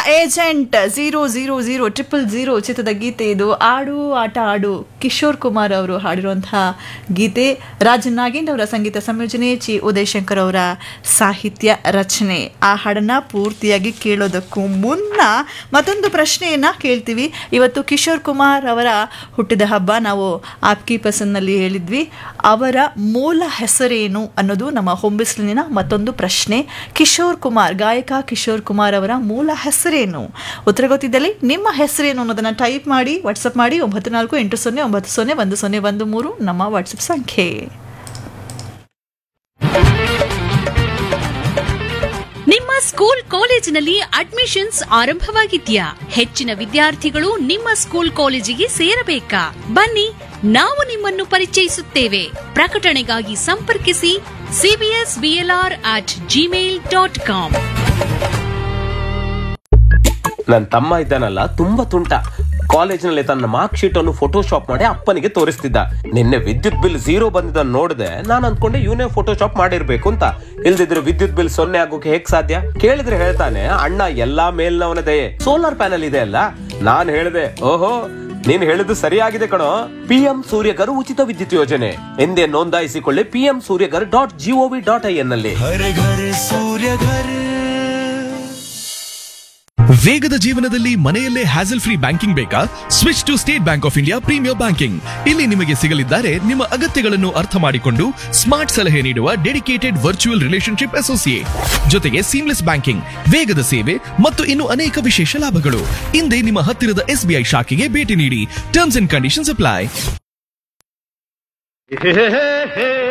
agent zero zero zero triple zero ಚಿತ್ರದ ಗೀತೆ ಇದು ಆಡು ಆಟ ಆಡು ಕಿಶೋರ್ ಕುಮಾರ್ ಅವರು ಹಾಡಿರುವಂತಹ ಗೀತೆ ರಾಜನ್ ನಾಗೇಂದ್ರ ಅವರ ಸಂಗೀತ ಸಂಯೋಜನೆ ಚಿ ಉದಯಶಂಕರ್ ಅವರ ಸಾಹಿತ್ಯ ರಚನೆ ಆ ಹಾಡನ್ನ ಪೂರ್ತಿಯಾಗಿ ಕೇಳೋದಕ್ಕೂ ಮುನ್ನ ಮತ್ತೊಂದು ಪ್ರಶ್ನೆಯನ್ನ ಕೇಳ್ತೀವಿ ಇವತ್ತು ಕಿಶೋರ್ ಕುಮಾರ್ ಅವರ ಹುಟ್ಟಿದ ಹಬ್ಬ ನಾವು ಆಪ್ಕಿ ಪಸನ್ನಲ್ಲಿ ಹೇಳಿದ್ವಿ ಅವರ ಮೂಲ ಹೆಸರೇನು ಅನ್ನೋದು ನಮ್ಮ ಹೊಂಬಿಸ್ಲಿನ ಮತ್ತೊಂದು ಪ್ರಶ್ನೆ ಕಿಶೋರ್ ಕುಮಾರ್ ಗಾಯಕ ಕಿಶೋರ್ ಕುಮಾರ್ ಅವರ ಮೂಲ ಹೆಸರೇನು ಉತ್ತರ ಗೊತ್ತಿದ್ದಲ್ಲಿ ನಿಮ್ಮ ಹೆಸರೇನು ಅನ್ನೋದನ್ನ ಟೈಪ್ ಮಾಡಿ ವಾಟ್ಸಪ್ ಮಾಡಿ ಒಂಬತ್ತು ನಾಲ್ಕು ಎಂಟು ಸೊನ್ನೆ ಒಂಬತ್ತು ಸೊನ್ನೆ ಒಂದು ಸೊನ್ನೆ ಒಂದು ಮೂರು ನಮ್ಮ ವಾಟ್ಸಪ್ ಸಂಖ್ಯೆ ನಿಮ್ಮ ಸ್ಕೂಲ್ ಕಾಲೇಜಿನಲ್ಲಿ ಅಡ್ಮಿಷನ್ಸ್ ಆರಂಭವಾಗಿದ್ಯಾ ಹೆಚ್ಚಿನ ವಿದ್ಯಾರ್ಥಿಗಳು ನಿಮ್ಮ ಸ್ಕೂಲ್ ಕಾಲೇಜಿಗೆ ಸೇರಬೇಕಾ ಬನ್ನಿ ನಾವು ನಿಮ್ಮನ್ನು ಪರಿಚಯಿಸುತ್ತೇವೆ ಪ್ರಕಟಣೆಗಾಗಿ ಸಂಪರ್ಕಿಸಿ C B S B L R at Gmail dot com ನನ್ನ ತಮ್ಮ ಇದ್ದಾನಲ್ಲ ತುಂಬಾ ತುಂಟ ಕಾಲೇಜಿನಲ್ಲಿ ತನ್ನ ಮಾರ್ಕ್ ಶೀಟ್ ಅನ್ನು ಫೋಟೋಶಾಪ್ ಮಾಡಿ ಅಪ್ಪನಿಗೆ ತೋರಿಸ್ತಿದ್ದ ನಿನ್ನೆ ವಿದ್ಯುತ್ ಬಿಲ್ ಝೀರೋ ಬಂದಿದ್ದ ನೋಡಿದೆ ನಾನು ಅನ್ಕೊಂಡೆ ಇವನೇ ಫೋಟೋಶಾಪ್ ಮಾಡಿರ್ಬೇಕು ಅಂತ ಇಲ್ದಿದ್ರೆ ವಿದ್ಯುತ್ ಬಿಲ್ ಸೊನ್ನೆ ಆಗೋಕೆ ಹೇಗ್ ಸಾಧ್ಯ ಕೇಳಿದ್ರೆ ಹೇಳ್ತಾನೆ ಅಣ್ಣ ಎಲ್ಲಾ ಮೇಲ್ನವನ ದಯೆ ಸೋಲಾರ್ ಪ್ಯಾನಲ್ ಇದೆ ಅಲ್ಲ ನಾನ್ ಹೇಳಿದೆ ಓಹೋ ನೀನ್ ಹೇಳಿದ್ದು ಸರಿಯಾಗಿದೆ ಕಣೋ ಪಿಎಂ ಸೂರ್ಯಗರ್ ಉಚಿತ ವಿದ್ಯುತ್ ಯೋಜನೆ ಎಂದೇ ನೋಂದಾಯಿಸಿಕೊಳ್ಳಿ PM Suryaghar dot G O V dot I N ನಲ್ಲಿ हर घर सूर्य घर ವೇಗದ ಜೀವನದಲ್ಲಿ ಮನೆಯಲ್ಲೇ ಹ್ಯಾಸಲ್ ಫ್ರೀ ಬ್ಯಾಂಕಿಂಗ್ ಬೇಕಾ switch to State Bank of India premier banking ಇಲ್ಲಿ ನಿಮಗೆ ಸಿಗಲಿದ್ದಾರೆ ನಿಮ್ಮ ಅಗತ್ಯಗಳನ್ನು ಅರ್ಥ ಮಾಡಿಕೊಂಡು ಸ್ಮಾರ್ಟ್ ಸಲಹೆ ನೀಡುವ ಡೆಡಿಕೇಟೆಡ್ ವರ್ಚುವಲ್ ರಿಲೇಶನ್ಶಿಪ್ ಅಸೋಸಿಯೇಟ್ ಜೊತೆಗೆ ಸೀಮ್ಲೆಸ್ ಬ್ಯಾಂಕಿಂಗ್ ವೇಗದ ಸೇವೆ ಮತ್ತು ಇನ್ನು ಅನೇಕ ವಿಶೇಷ ಲಾಭಗಳು ಹಿಂದೆ ನಿಮ್ಮ ಹತ್ತಿರದ ಎಸ್ಬಿಐ ಶಾಖೆಗೆ ಭೇಟಿ ನೀಡಿ terms and conditions apply hey hey hey